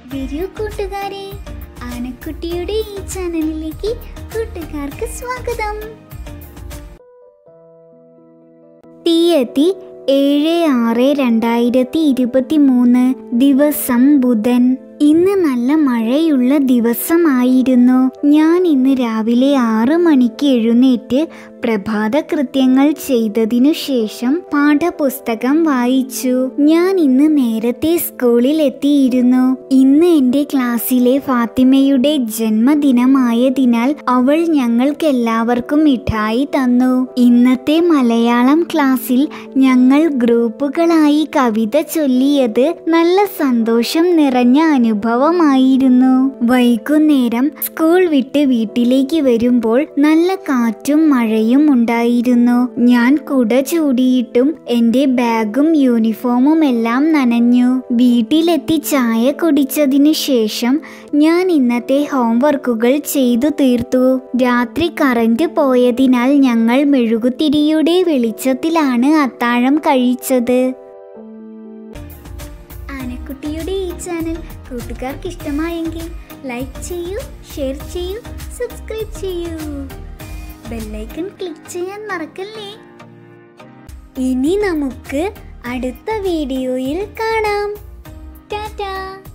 വരൂ കൂട്ടുകാരെ ആനക്കുട്ടിയുടെ ഈ ചാനലിലേക്ക് കൂട്ടുകാർക്ക് സ്വാഗതം തീയതി ഏഴ് ആറ് രണ്ടായിരത്തി ഇരുപത്തി മൂന്ന് ദിവസം ബുധൻ ഇന്ന് നല്ല മഴയുള്ള ദിവസമായിരുന്നു ഞാൻ ഇന്ന് രാവിലെ ആറ് മണിക്ക് എഴുന്നേറ്റ് പ്രഭാത കൃത്യങ്ങൾ ചെയ്തതിനു ശേഷം പാഠപുസ്തകം വായിച്ചു ഞാൻ ഇന്ന് നേരത്തെ സ്കൂളിൽ എത്തിയിരുന്നു ഇന്ന് എൻ്റെ ക്ലാസ്സിലെ ഫാത്തിമയുടെ ജന്മദിനമായതിനാൽ അവൾ ഞങ്ങൾക്ക് എല്ലാവർക്കും മിഠായി തന്നു ഇന്നത്തെ മലയാളം ക്ലാസ്സിൽ ഞങ്ങൾ ഗ്രൂപ്പുകളായി കവിത ചൊല്ലിയത് നല്ല സന്തോഷം നിറഞ്ഞ അനുഭവമായിരുന്നു വൈകുന്നേരം സ്കൂൾ വിട്ട് വീട്ടിലേക്ക് വരുമ്പോൾ നല്ല കാറ്റും മഴയും ഉണ്ടായിരുന്നു ഞാൻ കുട ചൂടിയിട്ടും എൻ്റെ ബാഗും യൂണിഫോമും എല്ലാം നനഞ്ഞു വീട്ടിലെത്തി ചായ കുടിച്ചതിനു ശേഷം ഞാൻ ഇന്നത്തെ ഹോംവർക്കുകൾ ചെയ്തു തീർത്തു രാത്രി കറന്റ് പോയതിനാൽ ഞങ്ങൾ മെഴുകുതിരിയുടെ വെളിച്ചത്തിലാണ് അത്താഴം കഴിച്ചത് ആനക്കുട്ടിയുടെ ഈ ചാനൽ കൂട്ടുകാർക്ക് ഇഷ്ടമായെങ്കിൽ ലൈക്ക് ചെയ്യൂ ഷെയർ ചെയ്യൂ സബ്സ്ക്രൈബ് ചെയ്യൂ ബെല്ലൈക്കൺ ക്ലിക്ക് ചെയ്യാൻ മറക്കല്ലേ ഇനി നമുക്ക് അടുത്ത വീഡിയോയിൽ കാണാം ടാറ്റാ